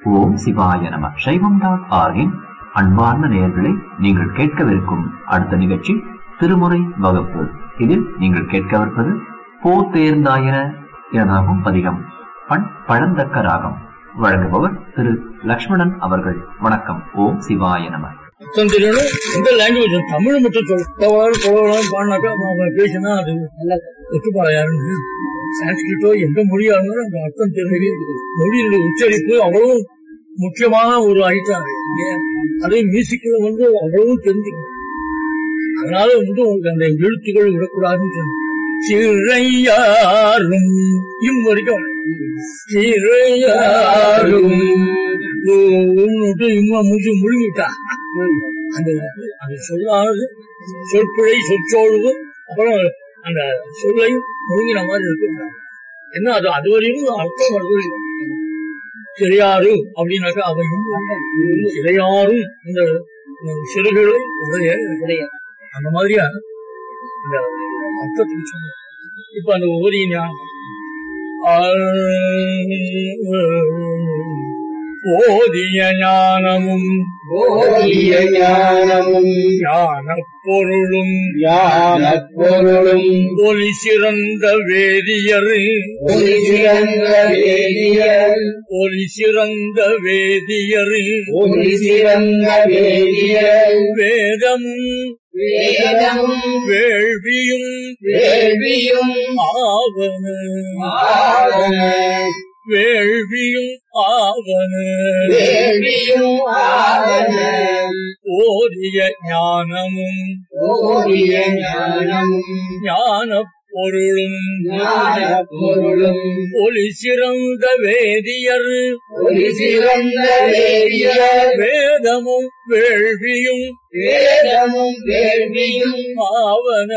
ஓம் சிவாய நம சைவம் டாட் ஆர்கின் அன்பார்ந்த நேயர்களை நீங்கள் கேட்கவிருக்கும் அடுத்த நிகழ்ச்சி திருமுறை வகுப்பு இதில் நீங்கள் கேட்கவிருப்பது போ தேர்ந்தாயிர எனதாகும் பதிகம் பண் பழந்தக்க ராகம் வழங்குபவர் திரு லக்ஷ்மணன் அவர்கள் வணக்கம் ஓம் சிவாய நம அர்த்தம் தெரியணும் இந்த லாங்குவேஜ் தமிழ் மட்டும் சொல்லவாறு சொல்லலாம் பாடினாக்கா அவன் பேசினா அது ஒத்துப்பாள யாருன்னு சான்ஸ்கிரிட்டோ எந்த மொழியா இருந்தாலும் அந்த அர்த்தம் தெரியவே மொழியினுடைய உச்சரிப்பு அவ்வளவு முக்கியமான ஒரு ஐட்டம் அதே மியூசிக்ல வந்து அவ்வளவு தெரிஞ்சுக்கணும் அதனால வந்து உங்களுக்கு அந்த எழுத்துக்கள் விடக்கூடாதுன்னு சொன்னேன் சிறையாரும் இம் வரைக்கும் சிறையாரும் இம்மா முடிச்சு முழுங்கிட்டா அந்த அந்த சொல்லானது சொற்பிழை சொற்றொழுது அப்புறம் அந்த சொல்லை முழுங்கின மாதிரி இருக்கு என்ன அது அது வரையும் அர்த்தம் வருது சிறையாறு அப்படின்னாக்கா அவையும் சிறையாறும் இந்த சிறுகளும் உடைய உடைய அந்த மாதிரியா இந்த அர்த்தத்துக்கு சொன்ன இப்ப அந்த உபரி ஞானம் ஓதிய ஞானமும் போதிய ஞானமும் ஞான பொருளும் ஞான பொருளும் ஒளி சிறந்த வேதியர் ஒளி சிறந்த வேதியர் ஒளி சிறந்த வேதியர் ஒளி சிறந்த வேதியர் வேதமும் வேதமும் வேள்வியும் வேள்வியும் ஆவன ஆவன வேள்வியும் ஆவன வேள்வியும் ஆவன ஓதிய ஞானமும் ஓதிய ஞானமும் ஞான பொருளும் ஞான பொருளும் ஒளி சிறந்த வேதியர் ஒளி சிறந்த வேதியர் வேதமும் வேள்வியும் வேதமும் வேள்வியும் ஆவன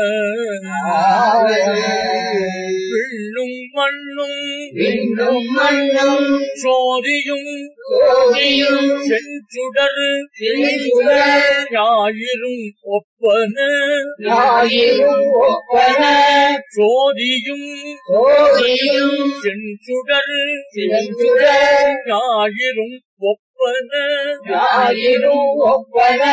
ஆவன விண்ணும் மண்ணும் விண்ணும் மண்ணும் சோதியும் சோதியும் செஞ்சுடர் செஞ்சுடர் ஞாயிறும் ஒப்பன ஞாயிறும் ஒப்பன சோதியும் சோதியும் செஞ்சுடர் செஞ்சுடர் ஞாயிறும் ஒப்பன ஞாயிறும் ஒப்பன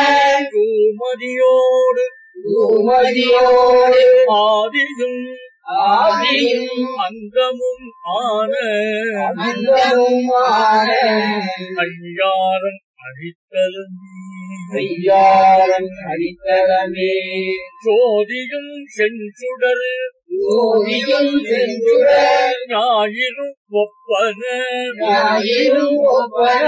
தூமதியோடு பூமதியோடு ஆதியும் ஆதியும் அந்தமும் ஆன அந்தமுமான ஐயாரன் அடித்தலும் ஐயாரன் அடித்தளமே சோதியும் செஞ்சுடர் சோதியும் செஞ்சுடர் ஞாயிறும் ஒப்பன ஞாயிறும் ஒப்பன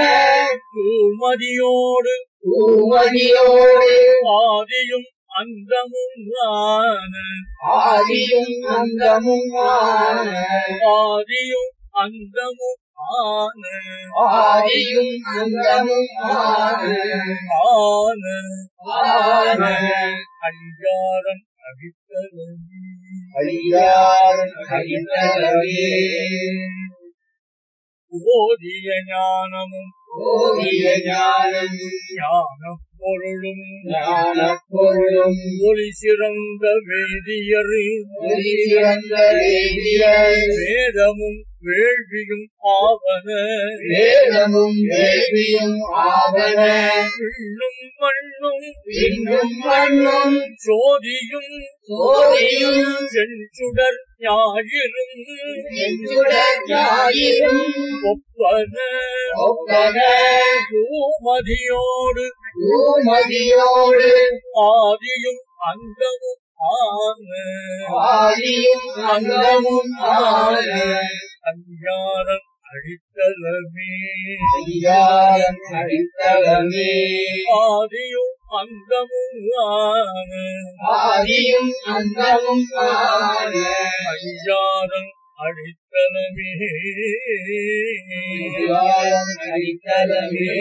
தூமதியோடு பூமதியோடு ஆதியும் அந்தமும் ஆன ஆதியும் அந்தமும் ஆன ஆதியும் அந்தமும் ஆன ஆதியும் அந்தமும் ஆன ஆன ஆன ஐயாரன் அடித்தலும் அடியாரன் அடித்தளமே ஓதிய ஞானமும் ஓதிய ஞானம் ஞான பொருளும் ஞான பொருளும் ஒளி சிறந்த வேதியர் ஒளி சிறந்த வேதியர் வேதமும் வேள்வியும் ஆவன வேதமும் வேள்வியும் ஆவன விண்ணும் மண்ணும் விண்ணும் மண்ணும் சோதியும் சோதியும் செஞ்சுடர் ஞாயிறும் செஞ்சுடர் ஞாயிறும் ஒப்பன ஒப்பன பூமதியோடு பூமதியோடு ஆதியும் அந்தமும் ஆன ஆதியும் அந்தமும் ஆன அஞ்ஞானன் அடித்தலமே ஐயாரன் அடித்தளமே ஆதியும் அந்தமும் ஆன ஆதியும் அந்தமும் ஆன ஐயாரன் அடித்தலமே ஐயாரன் அடித்தளமே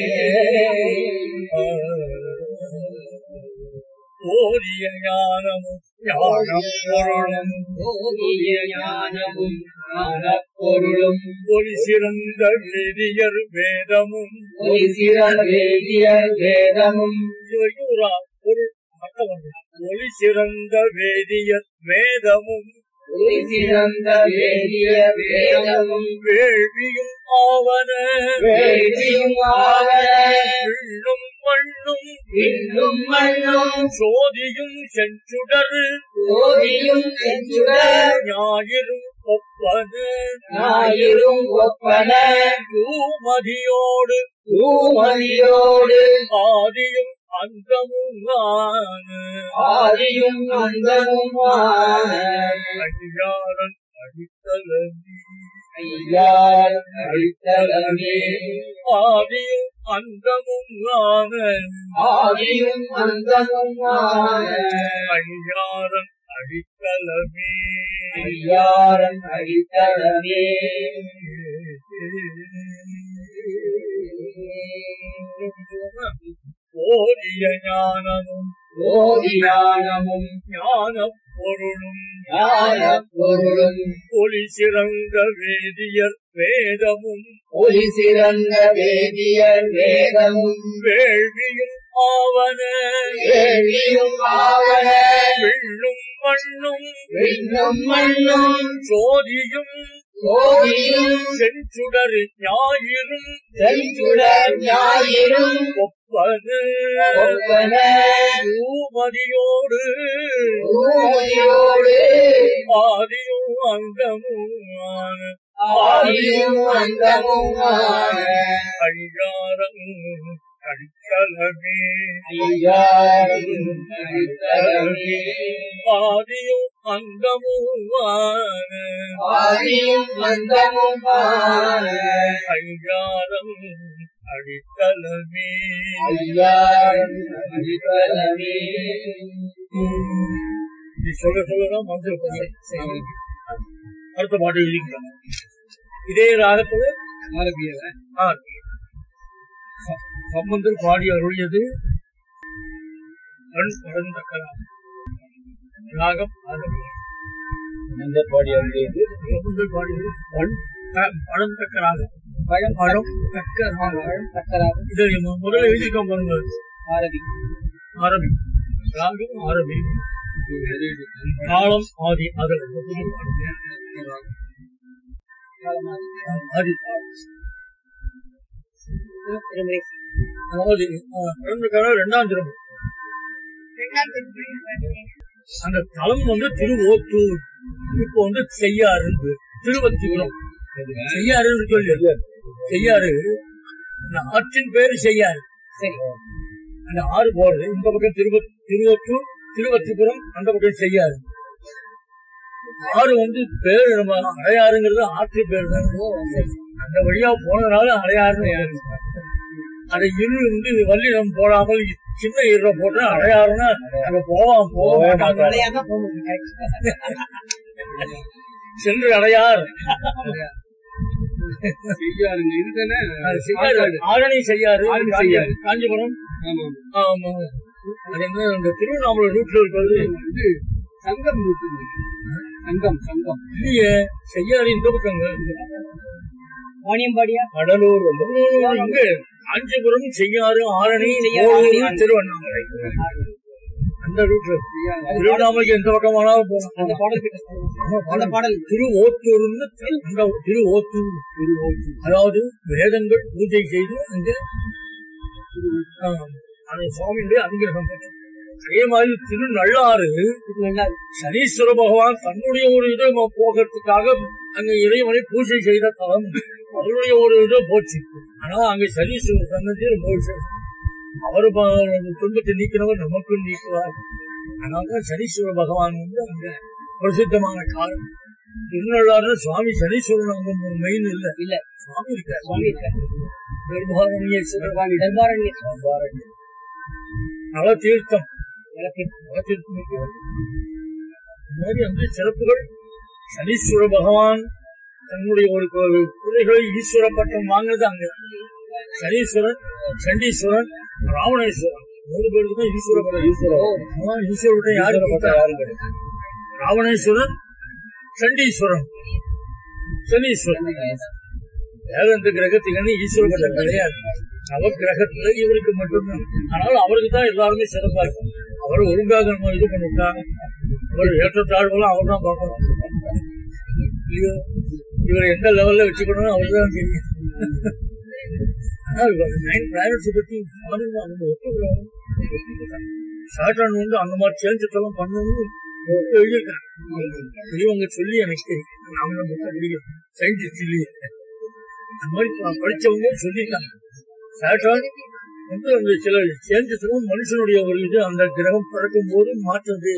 ஓரிய ஞானமும் ஞானம் பொருளும் ஓதிய ஞானமும் ஞானப் பொருளும் ஒளி சிறந்த வேதியர் வேதமும் ஒளி சிறந்த வேதியர் வேதமும் இவையூரா பொருள் மற்றவர்கள் ஒளி சிறந்த வேதியர் வேதமும் ஒரு சிறந்த வேதிய வேதமும் வேள்வியும் ஆவன வேள்வியும் ஆவன விண்ணும் மண்ணும் விண்ணும் மண்ணும் சோதியும் செஞ்சுடர் சோதியும் செஞ்சுடர் ஞாயிறும் ஒப்பன ஞாயிறும் ஒப்பன பூமதியோடு பூமதியோடு ஆதியும் அந்தமும் ஆதியும் அந்தமுமான ஐயாரன் அடித்தலி ஐயார் அழித்தலமே ஆதியும் அந்தமும் ஆதியும் அந்தமுமான ஐயாரன் அடித்தலமே ஐயாரன் அழித்தலமே ஓதிய ஞானமும் ஓதியானமும் ஞான பொருளும் ஞான பொருளும் ஒளி சிறந்த வேதியர் வேதமும் ஒளி சிறந்த வேதியர் வேதமும் வேள்வியும் ஆவன வேள்வியும் ஆவன விண்ணும் மண்ணும் விண்ணும் மண்ணும் சோதியும் சோதியும் செஞ்சுடர் ஞாயிறும் செஞ்சுடர் ஞாயிறும் ஒப்பது ஒப்பன பூமதியோடு பூமியோடு ஆதியும் அந்தமுமான ஆதியும் அந்தமுமான ஐயாரம் அடித்தலமே ஐயாரும் அழித்தலமே ஆதியும் அந்தமுமான ஆதியும் அந்தமுமான ஐயாரம் அடித்தலமே ஐயாரும் அழித்தலமே இது சொல்ல சொல்லதான் மனசில் அடுத்த பாட்டு எழுதிக்கிறாங்க இதே ராகத்துல ஆரம்பியவர் ஆ, ச- சம்பந்தர் பாடி அருளியது கண் படர்ந்த கலாம் ராகம் ஆரம்பி எந்த பாடி அருளியது சம்பந்தர் பாடியது பண் க- படர்ந்த ராகம் பழம் பழம் தக்க ராகம் பழம் தக்கராக இதை நம்ம முதல்ல எழுதிக்கோ பாருங்க ஆரம்பி ஆரம்பி ராகம் ஆரம்பி காலம் ஆதி அதில் ரொம்ப புது பாடல். ஆதி அதாவது ஆ, பிறந்த காலம் இரண்டாம் திரும்ப அந்த தலம் வந்து திருவோத்தூர் இப்போ வந்து செய்யாறு திருவத்திபுரம் செய்யாறுன்னு சொல்லி செய்யாறு அந்த ஆற்றின் பேரு செய்யாறு சரி அந்த ஆறு போறது இந்த பக்கம் திருவ திருவொற்றூர் திருவத்திபுரம் அந்த பக்கம் செய்யாறு ஆறு வந்து பேரு நம்ம அடையாறுங்கிறது ஆற்று பேர் தான் அந்த வழியா போனதுனால அடையாறுன்னு பேரு. அந்த இரு வந்து வல்லினம் போடாமல் சின்ன இருள போட்டா அடையாறுன்னா அங்க போவான் போக மாட்டாங்க அடையாதான் போக முடியும் சென்று அடையார் செய்யாருங்க இதுதானே அது செய்யாறு ஆரணி செய்யாறு ஆரணி செய்யாறு. காஞ்சிபுரம் ஆமா ஆமா அது என்ன இந்த திருவண்ணாமலை ரூட்ல இருக்கிறது இது சங்கம் ரூட்டு சங்கம் சங்கம் இல்லையே செய்யாறு இந்த பக்கங்க வாணியம்பாடியா கடலூர் இங்க காஞ்சிபுரம் செய்யாறு ஆரணி செய்யாறு, ஓடூர், ஆரணி. திருவண்ணாமலை அந்த ரூட்ல திருவண்ணாமலைக்கு எந்த பக்கமானாலும் போகலாம் அந்த பாடல் கிட்ட சொல்லுங்க. அந்த பாடல் திரு ஓத்தூர்னு அந்த திரு ஓத்தூர் திரு ஓத்தூர் அதாவது வேதங்கள் பூஜை செய்து அங்க ஆ, அந்த சுவாமியுடைய அனுகிரகம் பெற்றோம். அதே மாதிரி திரு நள்ளாறு இது நல்லா சனீஸ்வர பகவான் தன்னுடைய ஒரு இதை ம- போகிறதுக்காக அங்க இறைவனை பூஜை செய்த தலம் அவருடைய ஒரு இதை போச்சு ஆனா அங்க சனீஸ்வர சன்னதி ரொம்ப விசேஷம். அவரு ப- துன்பத்தை நீக்கிறவர் நமக்கும் நீக்குவார் அதனால சனீஸ்வர பகவான் வந்து அங்க பிரசித்தமான காலம் திருநள்ளாறு சுவாமி சனீஸ்வரன் அங்க மெயின் இல்ல இல்ல சுவாமி இருக்கார் சுவாமி இருக்காரு. கர்ப்பாரண்யேஸ்வரர் தர்பாரண்ய நல தீர்த்தம் எனக்கு நல தீர்த்தம் இருக்கிறது. இந்த மாதிரி அந்த சிறப்புகள் சனீஸ்வர பகவான் தன்னுடைய ஒரு ஒரு பிள்ளைகளை ஈஸ்வர பட்டம் வாங்கினது அங்க சனீஸ்வரன் சண்டீஸ்வரன் ராவணேஸ்வரன் மூணு பேருக்கு தான் ஈஸ்வர பட்டம் ஈஸ்வரன் ஈஸ்வரன் யாரு கொடுத்தா? ராவணேஸ்வரன் சண்டீஸ்வரன் சனீஸ்வரன் வேற எந்த கிரகத்துக்கு ஈஸ்வர பட்டம் கிடையாது நவ கிரகத்துல இவருக்கு மட்டும்தான் ஆனால் அவருக்கு தான் எல்லாருமே சிறப்பா இருக்கும் அவர் ஒழுங்காக நம்ம இது பண்ணிவிட்டா அவர் ஏற்றத்தாழ்வுலாம் அவர் தான் பார்க்கணும் ஐயோ, இவரை எந்த லெவல்ல வச்சுக்கணும் அவர்தான் தெரியும் ஆனா பிரைவேட்ஸ் பத்தி அவங்க அவங்க ஒத்துக்கிறாங்க சாட்டான் வந்து அந்த மாதிரி சேஞ்சஸ் எல்லாம் பண்ணணும்னு எழுதியிருக்காங்க பெரியவங்க சொல்லி எனக்கு தெரியும் நாம புத்தம் பிடிக்கும் சயின்டிஸ்ட் இல்லையே அந்த மாதிரி ப- படிச்சவங்க சொல்லியிருக்காங்க சாட்டான் வந்து அந்த சில சேஞ்சஸ் எல்லாம் மனுஷனுடைய ஒரு இது அந்த கிரகம் பறக்கும் போது மாற்றது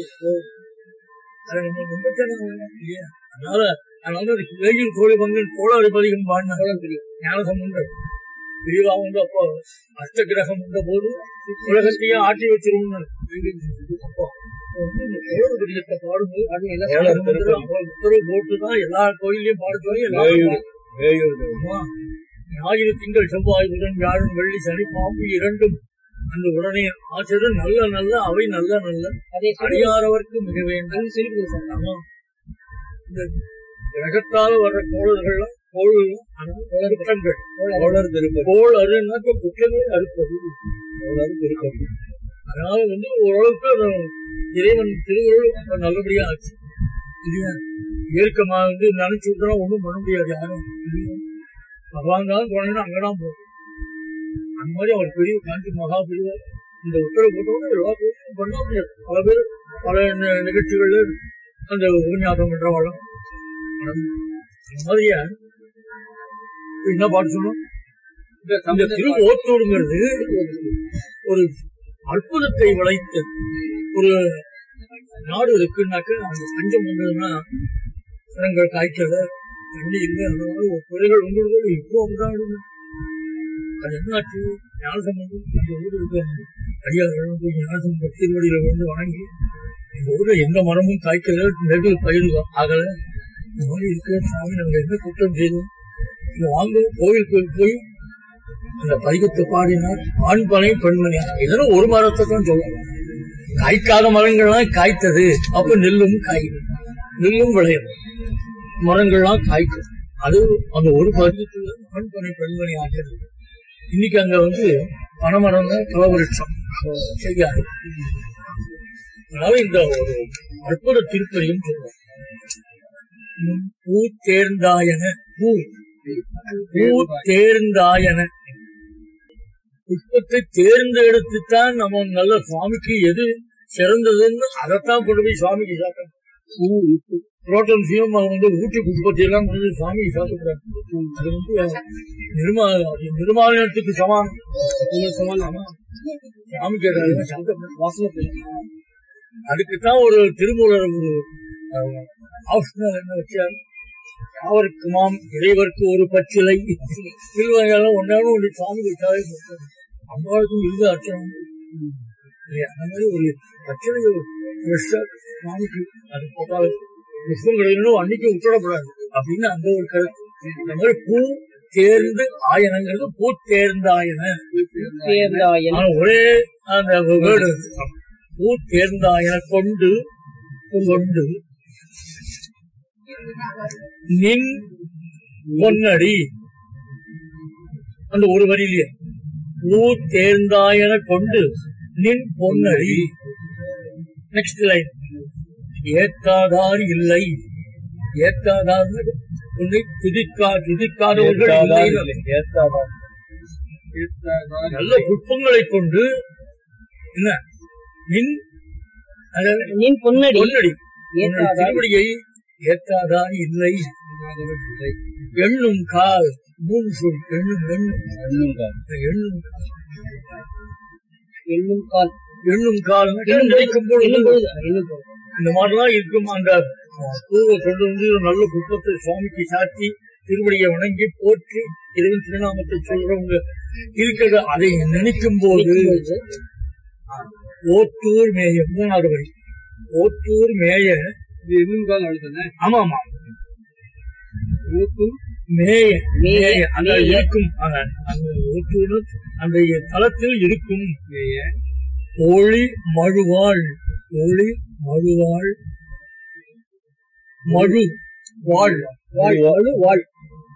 அதை நம்ம நம்பத்தானே வேணும் இல்லையா அதனால அதனால அதுக்கு வேகில் கோழி பங்கன் கோளாறு பதிகம் பாடினாங்க ஞான சம்பந்தம் பெரியவா வந்து அப்போ அஷ்ட கிரகம் வந்த போது உலகத்தையே ஆட்டி வச்சிருந்தார் அப்போ வந்து இந்த கோளாறு பதிகத்தை பாடும்போது ஞான சம்பந்தர் அப்போ உத்தரவு போட்டுதான் எல்லா கோயிலையும் பாட சொல்லி எல்லாரும் ஆமா. ஞாயிறு திங்கள் செவ்வாய் புதன் வியாழன் வெள்ளி சனி பாம்பு இரண்டும் அந்த உடனே ஆசிரியர் நல்ல நல்ல அவை நல்ல நல்ல அதே அடியாரவர்க்கு மிக வேண்டும் சொல்லி கொடுங்க ஆமா. இந்த கிரகத்தால் வர்ற கோளர்கள்லாம் கோள் குற்றங்கள் கோளர் திருப்பதி கோள் அருனாக்க குற்றங்கள் அறுப்பது கோளர் திருப்பதி அதனால வந்து ஓரளவுக்கு அது இறைவன் திருவுருள் ரொம்ப நல்லபடியா ஆச்சு இல்லையா இயற்கமா வந்து நினைச்சு விட்டா ஒண்ணும் பண்ண முடியாது யாரும் இல்லையா பகவான் தான் போனீங்கன்னா அங்கதான் போகும் அந்த மாதிரி அவர் பெரிய காந்தி மகா பெரிய இந்த உத்தரவு போட்டோட எல்லா பேரும் பண்ண முடியாது பல பேர் பல நி- நிகழ்ச்சிகள்ல அந்த உபன்யாசம் பண்றவாளும் அந்த மாதிரியா என்ன பாட்டு சொன்னோம் இந்த திரு ஓத்தூருங்கிறது ஒரு அற்புதத்தை விளைத்தது ஒரு நாடு இருக்குன்னாக்க அந்த பஞ்சம் வந்ததுன்னா மரங்கள் காய்ச்சல தண்ணி இல்லை அதனால ஒரு குறைகள் உங்களுக்கு இப்போ அப்படிதான் இருக்கு. அது என்னாச்சு ஞானசம்பந்தம் அந்த ஊர் இருக்க அடியார்கள் போய் ஞானசம்பந்தம் திருவடியில வந்து வணங்கி இந்த ஊர்ல எந்த மரமும் காய்க்கல நெல் பயிர் ஆகல இந்த மாதிரி இருக்கிற சாமி நாங்க என்ன குற்றம் செய்தோம் இங்க வாங்க கோவிலுக்கு போய் அந்த பதிகத்தை பாடினார் ஆண் பனை பெண்மணி இதெல்லாம் ஒரு மரத்தை தான் சொல்லலாம் காய்க்காத மரங்கள்லாம் காய்த்தது அப்ப நெல்லும் காய்க்கும் நெல்லும் விளையும் மரங்கள்லாம் காய்க்கும் அது அந்த ஒரு பதிகத்துல ஆண் பனை பெண்மணி ஆக்கிறது இன்னைக்கு அங்க வந்து பனைமரம் தான் கலவருஷம் செய்யாது அதனால இந்த ஒரு அற்புத திருப்பதியும் சொல்றோம் உம் பூ தேர்ந்தாயன பூ பூ தேர்ந்தாயன புஷ்பத்தை தேர்ந்தெடுத்துத்தான் நம்ம நல்ல சுவாமிக்கு எது சிறந்ததுன்னு அதைத்தான் கொண்டு போய் சுவாமிக்கு சாப்பிட்டோம் பூ உப்பு புரோட்டன் சிவம் வந்து ஊட்டி புஷ்பத்தை எல்லாம் கொண்டு போய் சுவாமிக்கு சாப்பிடுறாங்க அது வந்து நிர்மா நிர்மாலயத்துக்கு சமானம் சமானம் சுவாமிக்கு அதை சாப்பிட வாசனை தெரியும். அதுக்குத்தான் ஒரு திருமூலர் ஒரு ஆப்ஷனல் என்ன வச்சார் அவருக்கு மாம் இறைவருக்கு ஒரு பச்சிலை திருவகையெல்லாம் ஒன்னாலும் ஒரு சாமி வச்சாலே போதும். அம்பாளுக்கும் இது அர்ச்சனம் இல்லையா? அந்த மாதிரி ஒரு பச்சிலை ஃப்ரெஷ்ஷா சாமிக்கு அது போட்டால் புஷ்பம் கிடைக்கணும் அன்னைக்கு விட்டுடக்கூடாது அப்படின்னு அந்த ஒரு கருத்து இந்த மாதிரி பூ தேர்ந்து ஆயனங்கிறது பூ தேர்ந்த ஆயன தேர்ந்தாயன் ஆனா ஒரே அந்த வேர்டு பூ தேர்ந்தாயன கொண்டு கொண்டு நின் பொன்னடி அந்த ஒரு வரியிலேயே பூ தேர்ந்தாயன கொண்டு நின் பொன்னடி நெக்ஸ்ட் லைன் ஏத்தாதார் இல்லை ஏத்தாதார் உன்னை துதிக்கா துதிக்காதவர்கள் இல்லை ஏத்தாதான் நல்ல புஷ்பங்களை கொண்டு என்ன நின் அதாவது நின் பொன்னடி பொன்னடி உன்னுடைய ஏத்தாதார் திருவடியை ஏத்தாதான் இல்லை எண்ணும் கால் மூணு சொல் எண்ணும் எண்ணும் எண்ணும் கால். எண்ணும் கால் எண்ணும் கால் எண்ணும் நினைக்கும் பொழுது எண்ணும் பொழுது எண்ணும் பொழுது இந்த மாதிரிலாம் இருக்கும் அந்த அஹ், பூவை கொண்டு வந்து ஒரு நல்ல புஷ்பத்தை சுவாமிக்கு சாத்தி திருவடியை வணங்கி போற்றி இறைவன் திருநாமத்தை சொல்றவங்க இருக்கிறது அதை நினைக்கும் போது அஹ், ஓத்தூர் மேய மூணாவது வரி ஓத்தூர் மேய எண்ணும் கால் அழுத்தன ஆமா ஆமா ஊக்கும் மேய மேய, மேய அந்த மேய. இருக்கும் அந்த அந்த ஓத்தூர் அந்த தலத்தில் இருக்கும் மேய ஒளி மழுவாள் ஒளி மழுவாள் மழு வாழ் வாழ் மழு வாழ்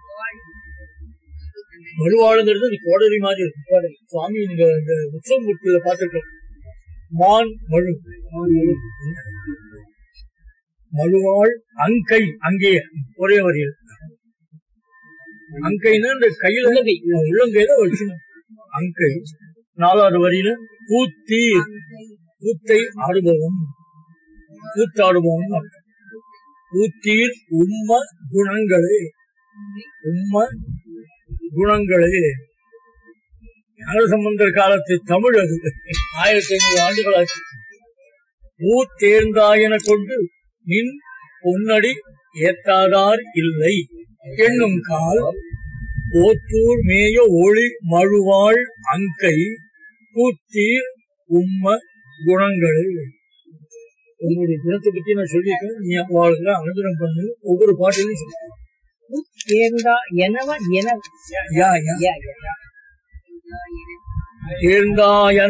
மழுவாளுங்கிறது அந்த கோடரி மாதிரி இருக்கும் சுவாமி நீங்க இந்த உற்சவமூர்த்தியில பார்த்துருக்கோம் மான் மழு மழுவாள் அங்கை அங்கே ஒரே வரியில் அங்கைன்னா இந்த கையில உள்ளங்கை. உள்ளங்கையில வச்சு அங்கை நாலாவது வரியில கூத்தீர் கூத்தை ஆடுபவன் கூத்தாடுபவன் அர்த்தம். கூத்தீர் உம்ம குணங்களே உம்ம குணங்களே ஞானசம்பந்தர் காலத்து தமிழ் அது ஆயிரத்தி ஐநூறு ஆண்டுகளாச்சு ஊத்தேர்ந்தாயன கொண்டு நின் பொன்னடி ஏத்தாதார் இல்லை என்னும் கால் ஓத்தூர் மேய ஒளி மழுவாள் அங்கை கூத்தீர் உம்ம குணங்களே உங்களுடைய குணத்தை பத்தி நான் சொல்லியிருக்கேன் நீ அவளுக்கு அனுகிரம் பண்ணு ஒவ்வொரு பாட்டிலையும் சொல்லு. தேர்ந்தா எனவ என யா யா யா, யா. தேர்ந்தாயன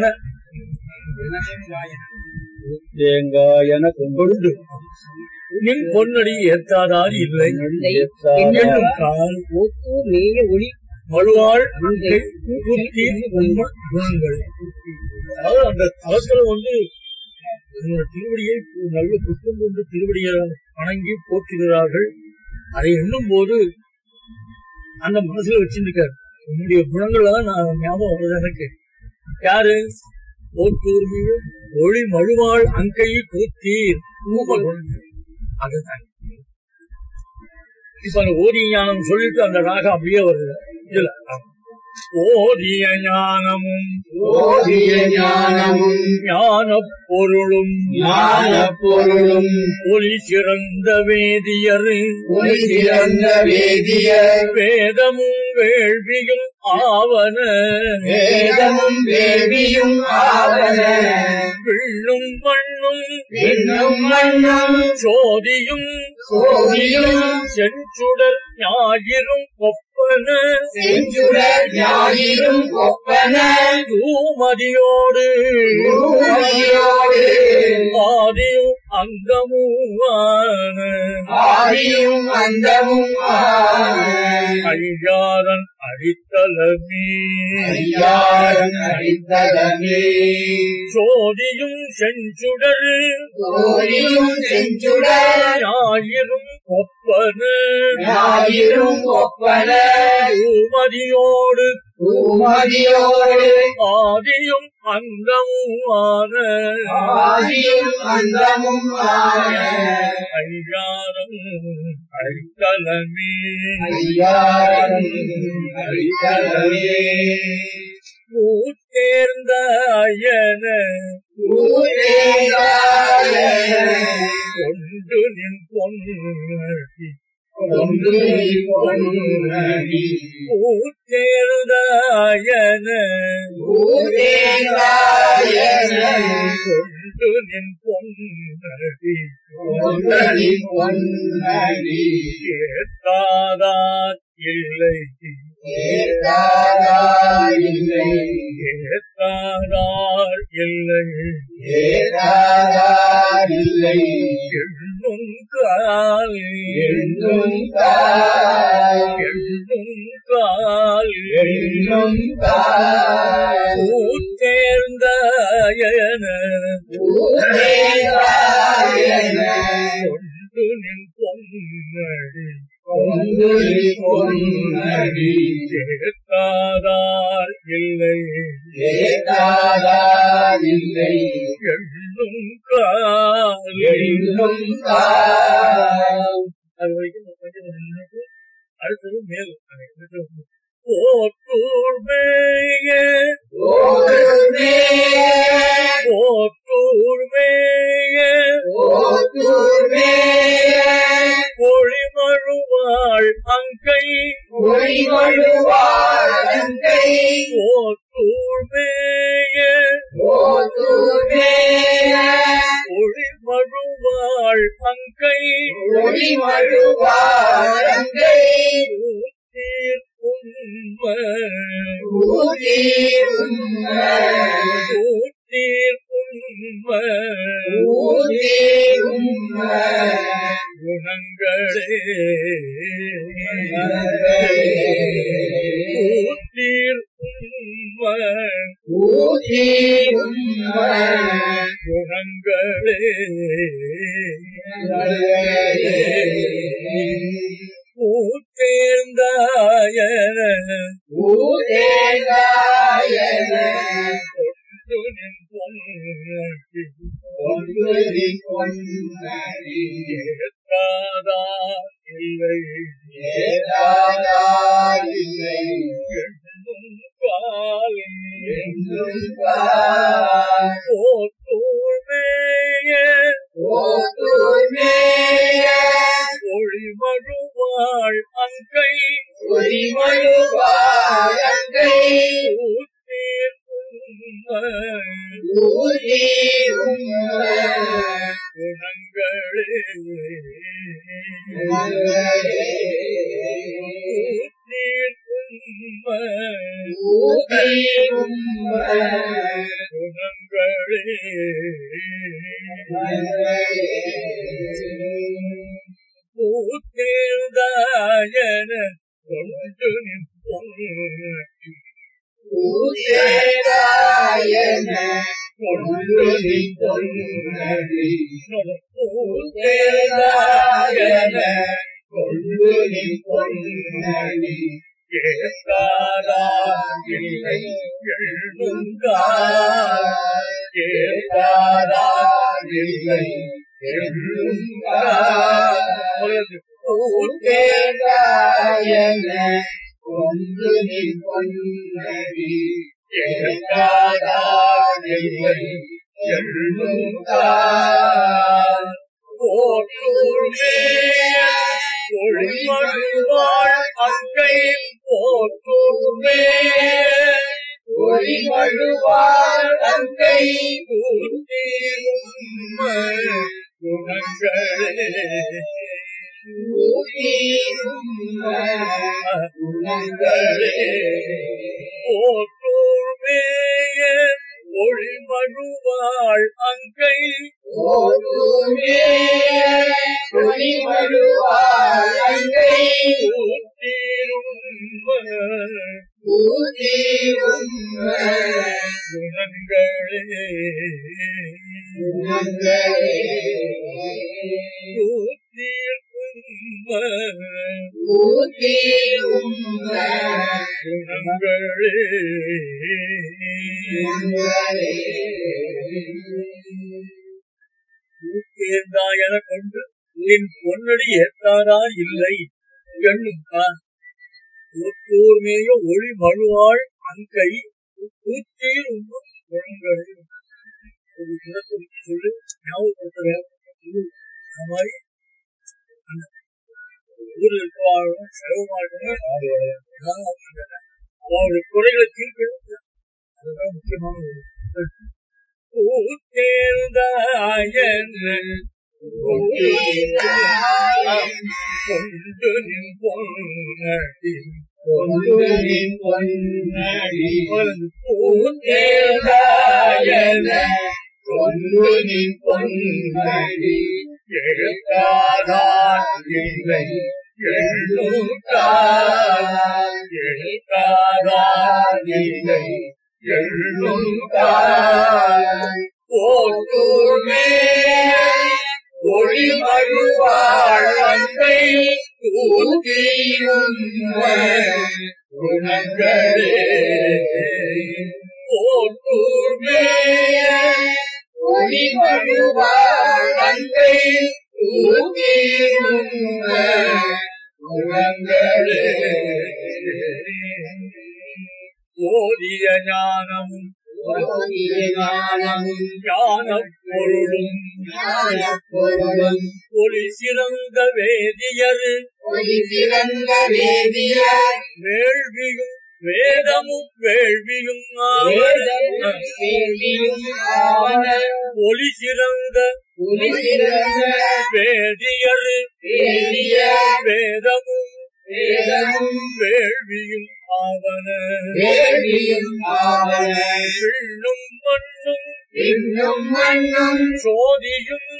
தேங்காயன கொண்டு கொண்டு நின் பொன்னடி ஏத்தாதார் இல்லை என்னும் கால் ஓத்தூர் மேய ஒளி மழுவாள் அங்கை கூத்தி உண்ம குணங்கள் அதாவது அந்த தளத்துல வந்து உங்களோட திருவடியை நல்ல புத்தம் கொண்டு திருவடியை வணங்கி போற்றுகிறார்கள் அதை எண்ணும் போது அந்த மனசுல வச்சிருக்காரு உன்னுடைய குணங்கள் தான் நான் ஞாபகம் வருது எனக்கு யாரு ஓட்டூர் மீது ஒளி மழுவாள் அங்கை கூத்தீர் ஊம குணங்கள் அதுதான் இப்ப அந்த ஓதிய ஞானம் சொல்லிட்டு அந்த ராகம் அப்படியே வருது இதுல ஓதிய ஞானமும் ஓதிய ஞானமும் ஞான பொருளும் ஞான பொருளும் ஒளி சிறந்த வேதியர் ஒளி சிறந்த வேதியர் வேதமும் வேள்வியும் ஆவன வேதமும் வேள்வியும் ஆவன விண்ணும் மண்ணும் விண்ணும் மண்ணும் சோதியும் சோதியும் செஞ்சுடர் ஞாயிறும் ஒப்பன செஞ்சுடர் ஞாயிறும் ஒப்பன தூமதியோடு பூமதியோடு ஆதியும் அங்கமுமான ஆதியும் அந்தமும் ஆன ஐயாரன் அடித்தலமே ஐயாரன் அடித்ததமே சோதியும் செஞ்சுடர் சோதியும் செஞ்சுடர் ஞாயிறும் ஒப்பன ஞாயிறும் ஒப்பன தூமதியோடு பூமதியோடு ஆதியும் அங்கமுமான ஆதியும் அந்தமும் ஆன ஐயாரன் அடித்தலமே ஐயாரன் அடித்ததமே பூத்தேர்ந்த அயன கொண்டு நின் பொன்னி ஒன்று பொன்னடி பூத்தேர்ந்த அயன கொண்டு நின் பொன்னடி ஒன்றடி பொன்னடி ஏத்தாதார் இல்லை ஏதாதாயில்லை ஏத்தாதார் இல்லை ஏதாதாயில்லை எண்ணும் கால் எண்ணும் தாய் எண்ணும் கால் எண்ணும் தாய் பூத்தேர்ந்த அயன ஊரேதாயன கொண்டு நின் பொன்னடி ஒன்றடி பொன்னடி ஏத்தாதார் இல்லை ஏதாதாயில்லை எண்ணும் கால் எண்ணும் தாய் அது வரைக்கும் நம்ம கொஞ்சம் நின்னுட்டு அடுத்தது மேல் போத்தூர் மேய ஓதுமே போத்தூர் மேய ஓதுமே ஒளிமழுவாள் அங்கை ஒளிவழுவாழங்கை போத்தூர் மேய ஓதுமே ஒளிமழுவாள் அங்கை ஒளிவழுவாழங்கை ஊத்தீர் உண்மை ஊதீர் உண்மை ஊத்தீர் உண்மை ஊதீர் உண்மை குணங்களே ஊத்தீர் உண்மை ஊதீரும் குணங்களே ஊத்தேர்ந்தாயன ஊதேகாயன கொண்டுனின் பொன்னடி ஒன்றுதி பொன்னடி ஏத்தாதா இல்லை ஏதாதாரில்லை எண்ணும் காலம் என்னும் பார் போத்தூர்மேய ஓதுமேய ஒளிமழுவாள் அங்கை ஒளிமழுவாழங்கை ஊத்தீர் உண்மை ஊதீரும் குணங்களே ஊத்தீர் உண்மை ஊதீரும் குணங்களே ஊத்தேர்ந்தாயன கொண்டு நிற்பொன்னடி ஊதேகாயன கொன்றுதி பொன்னடி ஊதேகாயன கொன்றுதி பொன்னடி ஏத்தாதா இல்லை எழுதும் கால் ஏதாதா இல்லை என்னும் ஊதேகாயன கொன்றுதி பொன்னடி ஏதாதா இல்லை என்னும் போற்றுமே ஒளிமழுவாள் அங்கை போற்றுமே ஒளிமழுவாள் அங்கை ஊத்தீரும் குணங்களே ஊதீரும் குணங்களே போற்றுமே ஒளிமழுவாள் அங்கை ஓதுமே ஒளிமழுவாள் அங்கை ஊத்தீரும் ஊதீரும் குணங்களே குணங்களே ஊதீரும் என கொண்டு என் பொன்னடி ஏத்தாரா இல்லை எண்ணும் ஊர்மேய ஒளி மழுவாள் அங்கை ஊத்தீர் உண்ணும் குணங்களே ஒரு குணத்தை பற்றி சொல்லி ஞாபகப்படுத்த வேணும் அது மாதிரி அந்த ஊரில் இருக்கிறவர்களும் செலவுமாகவும் அவருடைய குறைகளை தீர்க்கணும் அதுதான் முக்கியமான ஒரு ஊத்தேர்ந்தாயன் கொண்டு நின் பொன்னடி பொன்னுரின் பொன்னடி ஊத்தேர்ந்தாயன் பொன்னுரின் பொன்னடி எழுத்தாதான் இல்லை எழுத்தாதான் எழுத்தாதான் இல்லை எழுத்தாதான் போற்றுமே ஒளிமழுவாள் அன்பை ஊத்தீரும் குணங்களே போற்றுமே ஒளிமழுவாள் அன்பை ஊதீரும் குணங்களே ஓதிய ஞானமும் ஓதிய ஞானமும் ஞானப் பொருளும் ஞானப் பொருளும் ஒளி சிறந்த வேதியர் ஒளி சிறந்த வேதியர் வேள்வியும் வேதமும் வேள்வியும் வேதமும் வேள்வியும் ஆவன ஒளி சிறந்த ஒளி சிறந்த வேதியர் வேதியர் வேதமும் வேதமும் வேள்வியும் ஆவன வேள்வியும் ஆவன விண்ணும் மண்ணும் இன்னும் மண்ணும் சோதியும்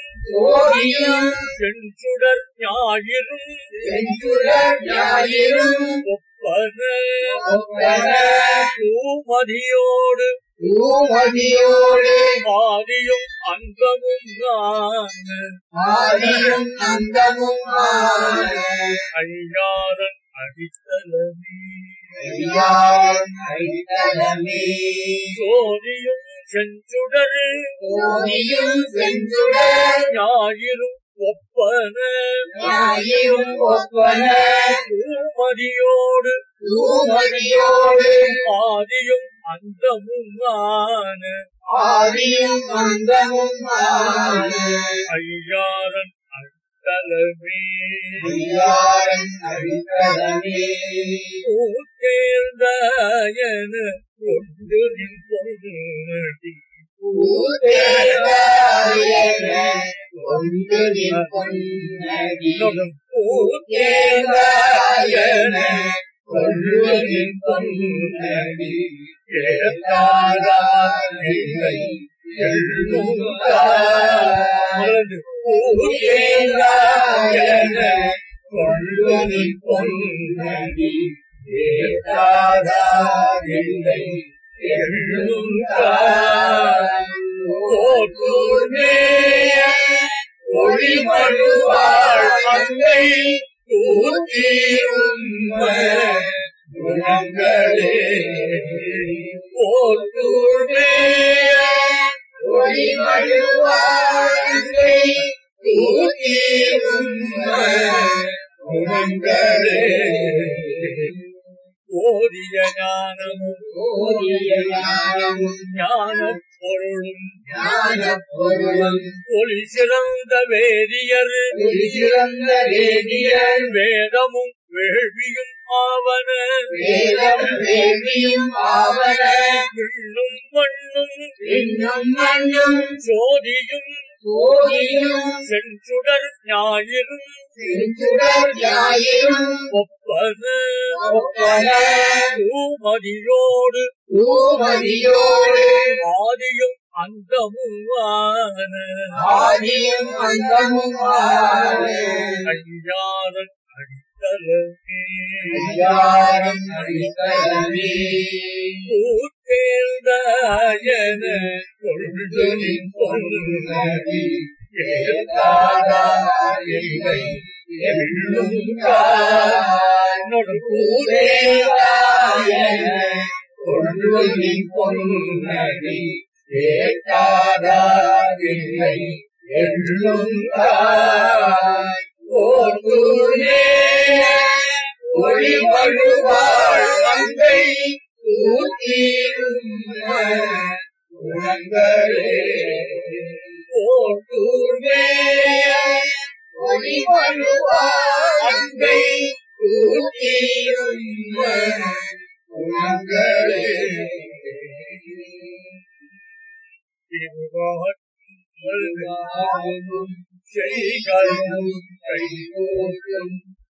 சோதியும் செஞ்சுடர் ஞாயிறும் செஞ்சுடர் ஞாயிறும் ஒப்பன ஒப்பன பூமதியோடு பூமதியோடு ஆதியும் அந்தமும் நான் ஆதியும் அந்தமும் ஆன ஐயாரன் அடித்தலமே ஐயான் அடித்தலமே சோதியும் செஞ்சுடரு சோதியும் செஞ்சுடர் ஞாயிறும் ஒப்பன ஞாயிறும் ஒப்பன பூமதியோடு பூமதியோடு ஆதியும் அந்தமும் நான் ஆதியும் அந்தமும் ஆன ஐயாரன் அடித்தலமே ஐயான் அடித்தலமே பூத்தேர்ந்தாயன கொண்டு நின் பொருளடி பூதேவாயன கொண்டு நின் பொன்னடி பூதேவாயன கொண்டு நின் பொன்னடி ஏத்தாராயில்லை எழுதும் பூதேவாயன கொண்டு நின் பொன்னடி ஏத்தாராயில்லை எழுதும் ஒளிமழுவாள் அங்கை தூக்கியும் குணங்களே போற்றுமே ஒளிமழுவாள் அங்கை தூக்கியும் குணங்களே ஓதிய ஞானமும் ஓதிய ஞானமும் ஞான பொருளும் ஞானப் பொருளும் ஒளி சிறந்த வேதியர் சிறந்த வேதியர் வேதமும் வேள்வியும் ஆவன வேதம் வேள்வியும் ஆவன விண்ணும் மண்ணும் இன்னும் மண்ணும் சோதியும் சோதியும் செஞ்சுடர் ஞாயிறும் செஞ்சுடர் ஞாயிறும் ஒப்பன ஒப்பன பூமதியோடு பூமதியோடு ஆதியும் அந்தமுவான ஆதியும் அந்தமும் ஆன ஐயாரன் அடித்தலமே ஐயாரம் அடித்தலமே பூத்தேர்ந்தாயன கொண்டு நின் பொன்னடி ஏத்தாதா இல்லை எள்ளும் என்னோட பூதேவாயன கொண்டு நின் பொன்னடி ஏத்தாதா இல்லை எள்ளும் ஓர்கூரே ஒளிமழுவாள் அங்கை ஊத்தீரும் குணங்களே ஓர்கூரே ஒளிமழுவாள் அங்கை ஊத்தீரும் குணங்களே செய்களும் கைகோர்க்கும்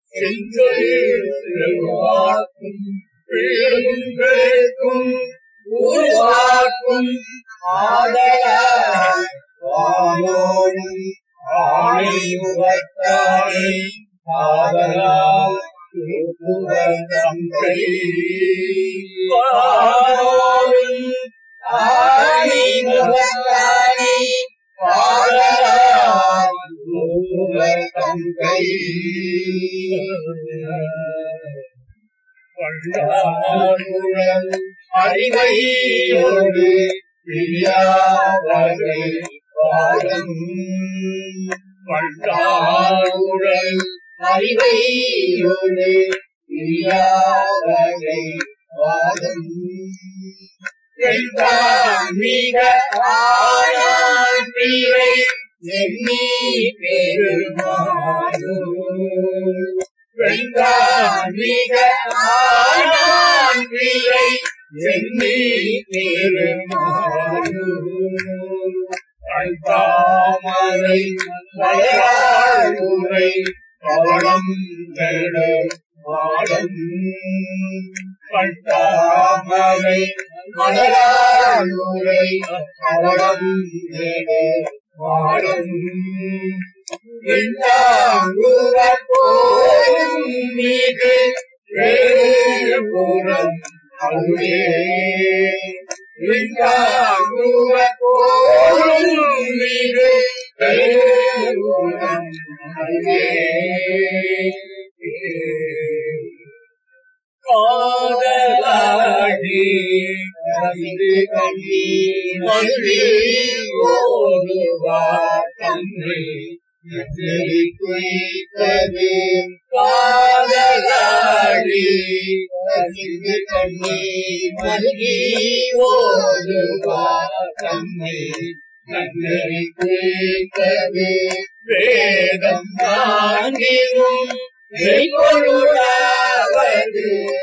செஞ்சொல்லும் பேரும் பேர்க்கும் உருவாக்கும் ஆதலால் வானோடும் ஆணை முகத்தானை ஆதலால் திருப்புவர் தந்தை வானோடும் ஆணை முகத்தானை ஆதலால் திருப்புவர் தந்தை பண்டாருடன் அறிவையோடு பிரியாவகை பாதம் பண்டாருடன் அறிவையோடு பிரியாவகை பாதம் மிக ஆயான் தீரை எண்ணி பெருமானூர் வெண்காமிக ஆயான் பிள்ளை எண்ணி பெருமானூர் தாமரை மலையாளுரை கவளம் நெடு மாடம் பட்டாமரை மலையாளுரை கவளம் நெடு மாடம் வெண்தாங்குவர் போரும் மீது வேறுபுறம் அருளே விண்டாங்குவ போலும் மீது வேறுபுறம் அருளே காதலாடி கவிந்து கண்ணி மல்லி ஓடுவார் தன்னை நெற்றி குய்த்தது காதலாடி கவிந்து கண்ணி மல்லி ஓடுவார் தன்னை நன்னறி குய்த்தது வேதம் தாங்கினும் மெய்ப்பொருளாவது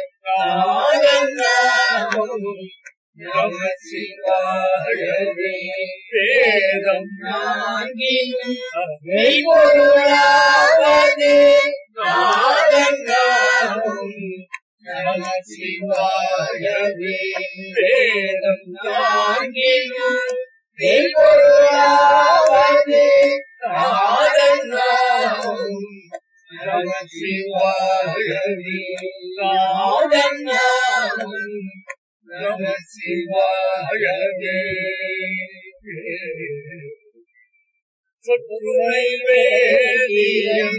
நாதநாமம் நம சிவாயவே வேதம் நான்கினும் மெய்ப்பொருளாவது நாதநாமம் நம சிவாயவே வேதம் நான்கினும் மெய்ப்பொருளாவது நாதநாமம் நம சிவாயவே நாதநாமம் நம சிவாயவே சொற்றுமை வேதியம்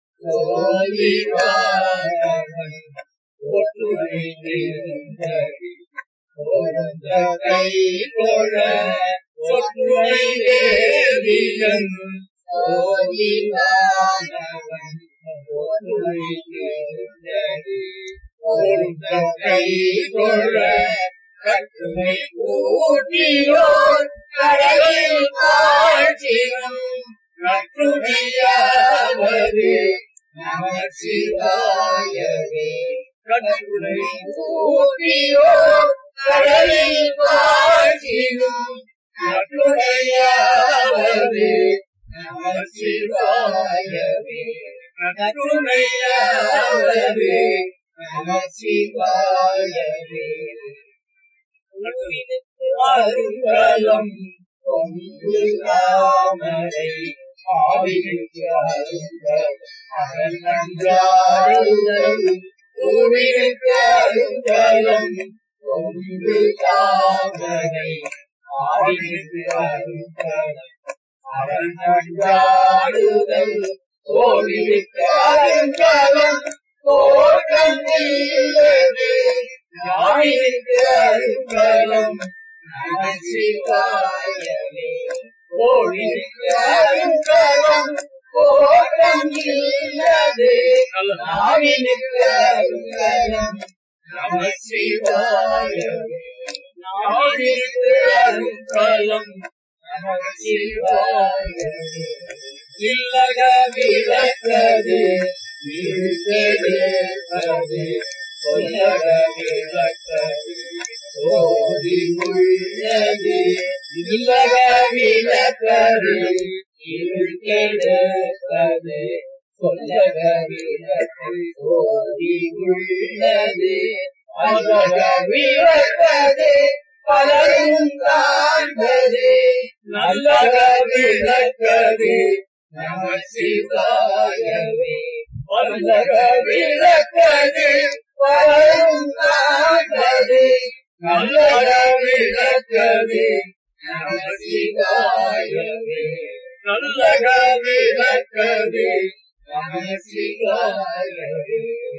சோதிவானவன் ஒற்றுமை நின்றி பொருந்த கை கொழ சொற்றுமை வேதியம் சோதிவானவன் ஒற்றுமை நின்றி பொருந்த கை கொழ கட்டுமை கூட்டியோர் கடலில் காட்சியும் நற்றுணையாவது நம சிவாயவே கட்டுரை கூட்டியோர் கடலில் காட்சியும் நற்றுணையாவது நம சிவாயவே நற்றுணையாவது நம சிவாயவே அருங்கலம் பொங்கு தாமரை ஆவினுக்கு அருங்கல் அகல் நன்றாடுதல் பூவினுக்கு அருங்கலம் பொங்கு தாமரை ஆவினுக்கு அருங்கலம் அகல் நன்றாடுதல் கோவிலுக்கு அருங்கலம் தோற்றம் இல்லது நாவினுக்கு அருங்கலம் நம சிவாயவே கோவிலுக்கு அருங்கலம் தோற்றம் இல்லது நாவினுக்கு அருங்கலம் நம சிவாயவே நாவினுக்கு அருங்கலம் நம சிவாயவே இல்லக விளக்கது இருக்கிறது சொல்லக விளக்கது ஓதி உள்ளது இல்லக விளக்கது இருக்கிறது சொல்லக விளக்கது ஓதி உள்ளது அல்லக விளக்கது பலரும் காண்பது நல்லக விளக்கது நம சிவாயவே வல்லக விளக்கது பலரும் காண்பது நல்லக விளக்கது நம சிவாயவே நல்லக விளக்கது நம சிவாயவே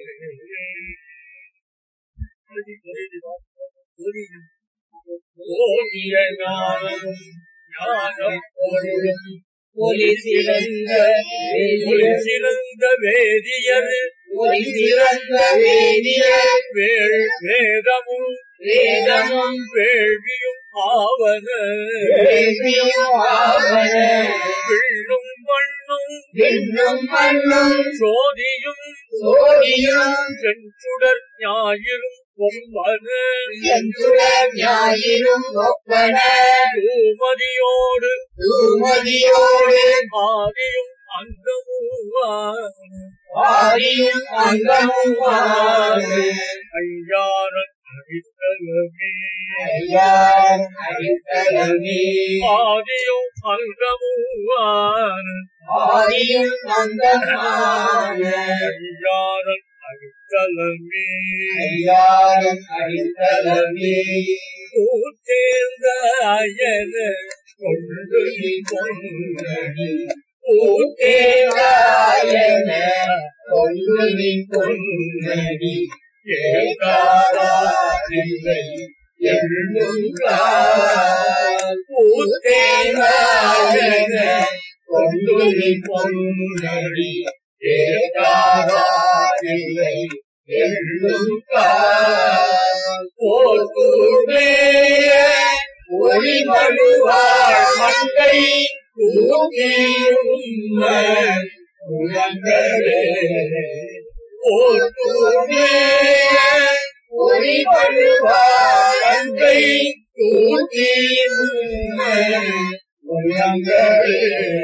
ஓதிய ஞானம் ஞானம் பொருளும் ஒளி சிறந்த ஒளி சிறந்த வேதியர் ஒளி சிறந்த வேதியர் வேள் வேதமும் வேதமும் வேள்வியும் ஆவன வேள்வியும் ஆவன விண்ணும் மண்ணும் விண்ணும் மண்ணும் சோதியும் சோதியும் செஞ்சுடர் ஞாயிறும் ஒம்பன செஞ்சுடர் ஞாயிறும் ஒப்பன தூமதியோடு தூமதியோடு ஆதியும் அங்கமும் ஆதியும் அங்கமும் ஐயாரன் அடித்தலமே ஐயாரன் அடித்தலமே ஆதியும் அங்கமும் ஆதியும் அங்கமான ஐயாரன் அடித்த அடித்தலமே ஐயாரன் அடித்தலமே ஊத்தேர்ந்தாயன கொண்டு நீ பொன்னடி ஊத்தேராயன கொல்லுனி பொன்னடி ஏகாதாரில்லை எழுந்தார் ஊத்தேராயன கொல்லுனி பொன்னடி ஏகாதாரில்லை எழுந்தார் போர்த்துமே ஒளிமழுவாள் மங்கை ஊகியும்ம உலங்களே போர்த்துமே ஒளிமழுவாள் மங்கை ஊகியும்ம உலங்களே